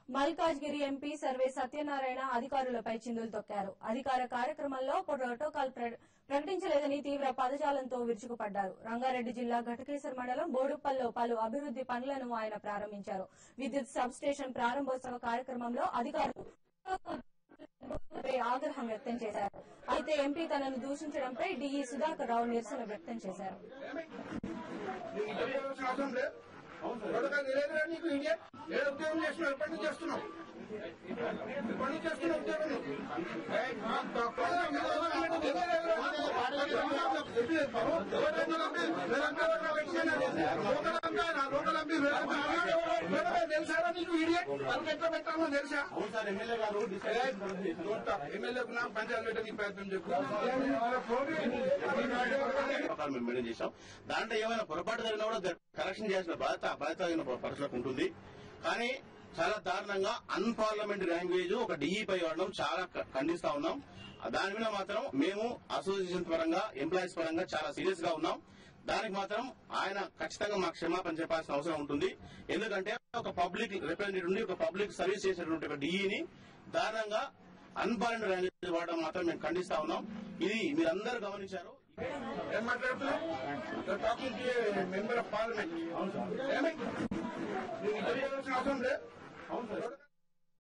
Malkajgiri MP survey Satyanarayana అధికారులపై చిందులు తొక్కారు అధికార కార్యక్రమంలో ప్రోటోకాల్ ప్ర- ప్రకటించలేదని తీవ్ర పదజాలంతో విరుచుకుపడ్డారు రంగారెడ్డి జిల్లా ఘటకేశ్వర మండలం బోడుప్పల్లో పలు అభివృద్ది పనులను ఆయన ప్రారంభించారు విద్యుత్ సబ్ స్టేషన్ ప్రారంభోత్సవ కార్యక్రమంలో అధికారులు పై ఆగ్రహం వ్యక్తం చేశారు అయితే ఎంపీ తనను దూషించడంపై డీఈ సుధాకర్ రావు నిరసన వ్యక్తం చేశారు నీకు ఇంటర్వ్యూ ఇవ్వాల్సిన అవసరం లేదు కొడుకా తెలియదురా నీకు ఇండియా ఏ ఉద్యోగం చేస్తున్నావు ఎప్పటి నుంచి చేస్తున్నావు ఎప్పటి నుంచి చేస్తున్నావు ఉద్యోగం నువ్వు? ఏయ్, మా తక్కువ మీద ఉన్నట్టు తెలియదురా నీకు? లోకల్ ఎంపీ, వేరంగా ఉన్న వ్యక్తి అనేది. లోకల్ ఎంపీ ఆయన, లోకల్ ఎంపీ వేరంగా అన్నాడు. వేరంగా తెలుసారా నీకు ఇడియట్ వాళ్ళకి ఎట్లా పెట్టాలో తెలుసా అవును సార్ ఎమ్మెల్యే గారు ఏయ్, చూస్తా. ఎమ్మెల్యేకు నా పంచాయతీ పెట్టడానికి ప్రయత్నం చెప్పు ప్రకారం మేము మెయింటైన్ చేశాం దాంట్లో ఏమైనా పొరపాటు జరిగినా కూడా కరెక్షన్ చేసిన బాధ్యత బాధ్యత అయిన పరిస్థితులకు ఉంటుంది కానీ చాలా దారుణంగా అన్పార్లమెంటరీ లాంగ్వేజ్ ఒక డిఈ పై వాడడం చాలా క- ఖండిస్తా ఉన్నాం దాని మీద మాత్రం మేము అసోసియేషన్ పరంగా ఎంప్లాయీస్ పరంగా చాలా సీరియస్ గా ఉన్నాం దానికి మాత్రం ఆయన ఖచ్చితంగా మాకు క్షమాపణ చెప్పాల్సిన అవసరం ఉంటుంది ఎందుకంటే ఒక పబ్లిక్ రిప్రజెంటేటివ్ నుండి ఒక పబ్లిక్ సర్వీస్ చేసేటువంటి ఒక డిఈని దారుణంగా అన్పార్లమెంటరీ లాంగ్వేజ్ వాడడం మాత్రం మేము ఖండిస్తా ఉన్నాం ఇది మీరందరూ గమనించారు ఏం మాట్లాడుతున్నావు టాకింగ్ మెంబర్ ఆఫ్ పార్లమెంట్ ఏమి నువ్వు ఇంటర్వ్యూ ఇవ్వాల్సిన అవసరం లేదు